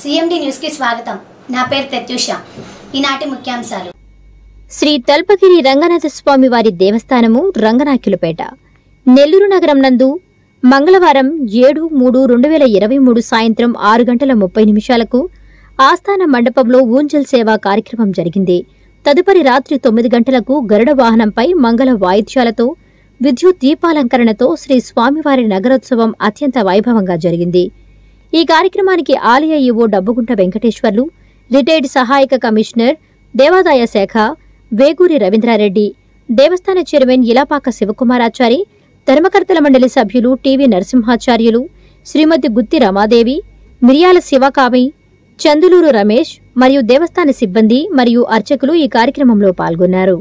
CMD న్యూస్కి స్వాగతం నా పేరు ప్రత్యూష ఈనాటి ముఖ్యాంశాలు శ్రీ తల్పగిరి రంగనాథ స్వామి వారి దేవస్థానము రంగనాయకులపేట నెల్లూరు నగరం నందు మంగళవారం ఏడు మూడు రెండు వేల ఇరవై మూడు సాయంత్రం ఆరు గంటల ముప్పై నిమిషాలకు ఆస్థాన మండపంలో ఊంజల్ సేవా కార్యక్రమం జరిగింది తదుపరి రాత్రి తొమ్మిది గంటలకు గరుడ వాహనంపై మంగళ వాయిద్యాలతో విద్యుత్ దీపాలంకరణతో శ్రీ స్వామివారి నగరోత్సవం అత్యంత వైభవంగా జరిగింది ఈ కార్యక్రమానికి ఆలయ ఈవో డబ్బుగుంట వెంకటేశ్వర్లు రిటైర్డ్ సహాయక కమిషనర్ దేవాదాయ శాఖ వేగూరి రవీంద్రారెడ్డి దేవస్థాన చైర్మన్ ఇలాపాక శివకుమారాచారి ధర్మకర్తల మండలి సభ్యులు టీవీ నరసింహాచార్యులు శ్రీమతి గుత్తి రమాదేవి మిరియాల శివకామి చందులూరు రమేష్ మరియు దేవస్థాన సిబ్బంది మరియు అర్చకులు ఈ కార్యక్రమంలో పాల్గొన్నారు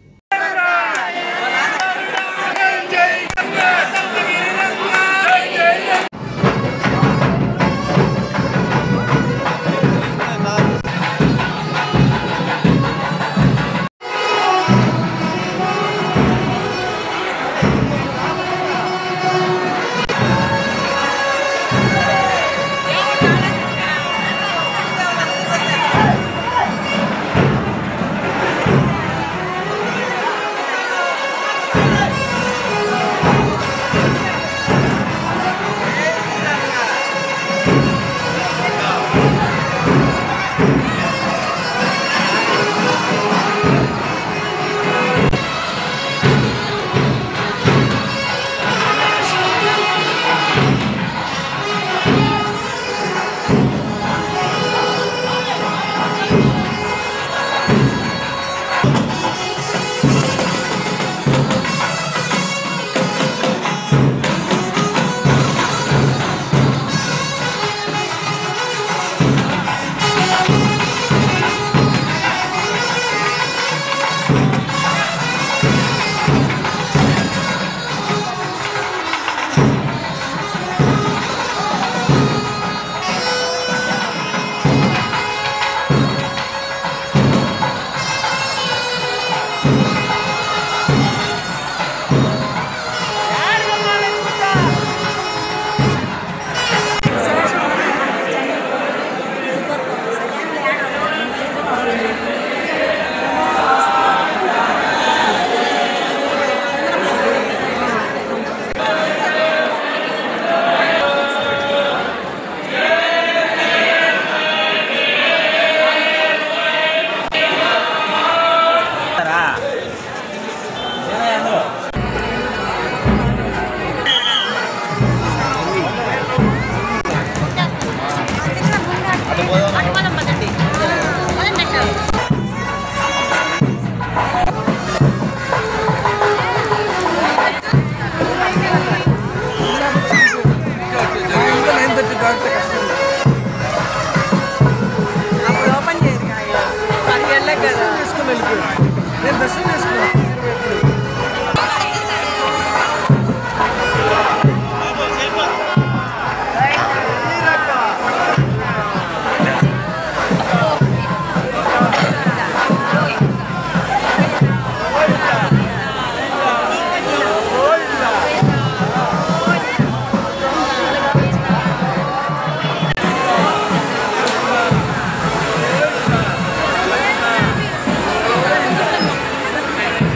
అప్పుడు ఓపెన్ చేయరు కదా పది గంటలకు కదా నేను దర్శనం చేసుకున్నాను ఆ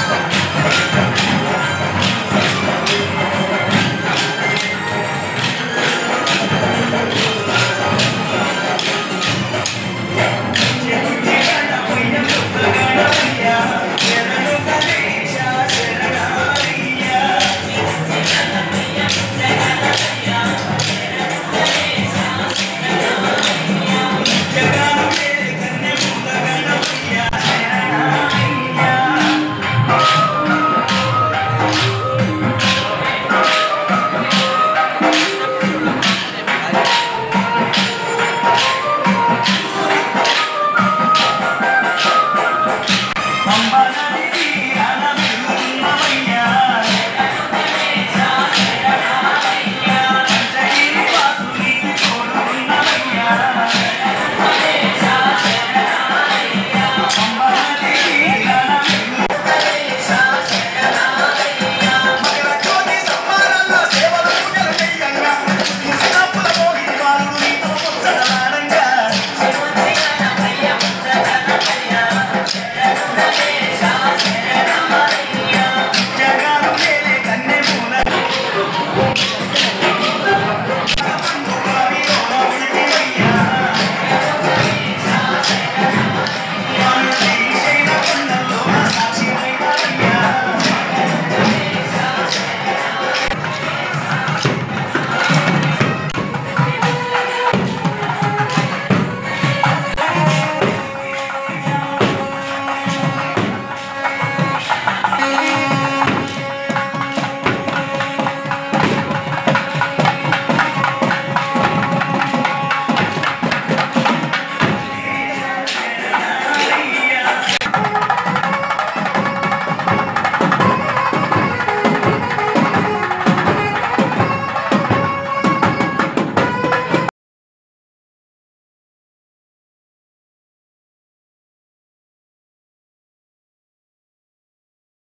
చేస్తాను